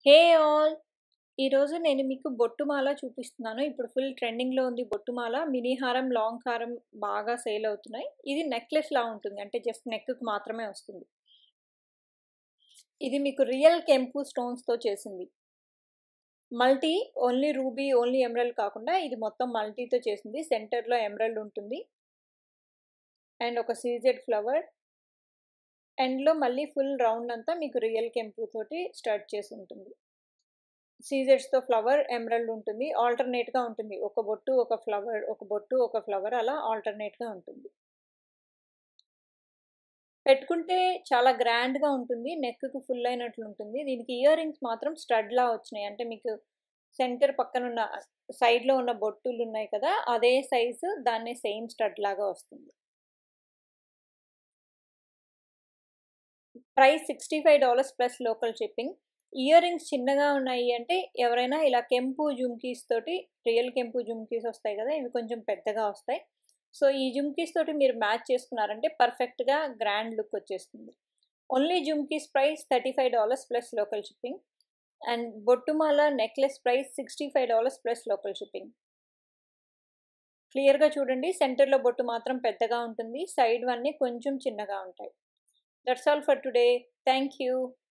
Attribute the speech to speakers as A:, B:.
A: Hey all! ఈరోజు నేను మీకు బొట్టుమాల చూపిస్తున్నాను. ఇప్పుడు ఫుల్ ట్రెండింగ్‌లో ఉంది బొట్టుమాల. మినీ హారం, లాంగ్ హారం బాగా సేల్ అవుతున్నాయి. ఇది నెక్లెస్‌లా ఉంటుంది. అంటే జస్ట్ నెక్‌కి మాత్రమే వస్తుంది. ఇది మీకు రియల్ కెంపు స్టోన్స్‌తో చేసింది. Multi only ruby, only emerald కాకుండా ఇది మొత్తం మల్టీతో చేసింది. సెంటర్‌లో ఎమరల్డ్ ఉంటుంది. అండ్ ఒక సీజెడ్ ఫ్లవర్. ఎండ్‌లో మళ్ళీ ఫుల్ రౌండ్ అంతా మీకు రియల్ కెంపు తోటి స్టడ్ చేసి ఉంటుంది. సీజెడ్స్‌తో ఫ్లవర్, ఎమరల్డ్ ఉంటుంది. ఆల్టర్‌నేట్‌గా ఉంటుంది. ఒక బొట్టు, ఒక ఫ్లవర్, ఒక బొట్టు, ఒక ఫ్లవర్ అలా ఆల్టర్‌నేట్‌గా ఉంటుంది. పెట్టుకుంటే చాలా గ్రాండ్‌గా ఉంటుంది. నెక్‌కి ఫుల్ అయినట్లు ఉంటుంది. దీనికి ఇయర్ రింగ్స్ మాత్రం స్టడ్‌లా వచ్చినాయి. అంటే మీకు సెంటర్ పక్కనున్న సైడ్‌లో ఉన్న బొట్టులున్నాయి కదా! అదే సైజు దాన్నే సేమ్ స్టడ్ లాగా వస్తుంది. Price $65 plus local shipping. Earrings చిన్నగా ఉన్నాయి అంటే ఎవరైనా ఇలా కెంపు జుమ్కీస్ తోటి రియల్ కెంపు జుమ్కీస్ వస్తాయి కదా! ఇవి కొంచెం పెద్దగా వస్తాయి. సో, ఈ జుమ్కీస్ తోటి మీరు మ్యాచ్ చేసుకున్నారంటే పర్ఫెక్ట్‌గా గ్రాండ్ లుక్ వచ్చేస్తుంది. Only jhumkis price $35 plus local shipping. And బొట్టుమాల necklace price $65 plus local shipping. క్లియర్‌గా చూడండి. సెంటర్‌లో బొట్టు మాత్రం పెద్దగా ఉంటుంది. సైడ్‌వన్నీ కొంచెం చిన్నగా ఉంటాయి. That's all for today. Thank you.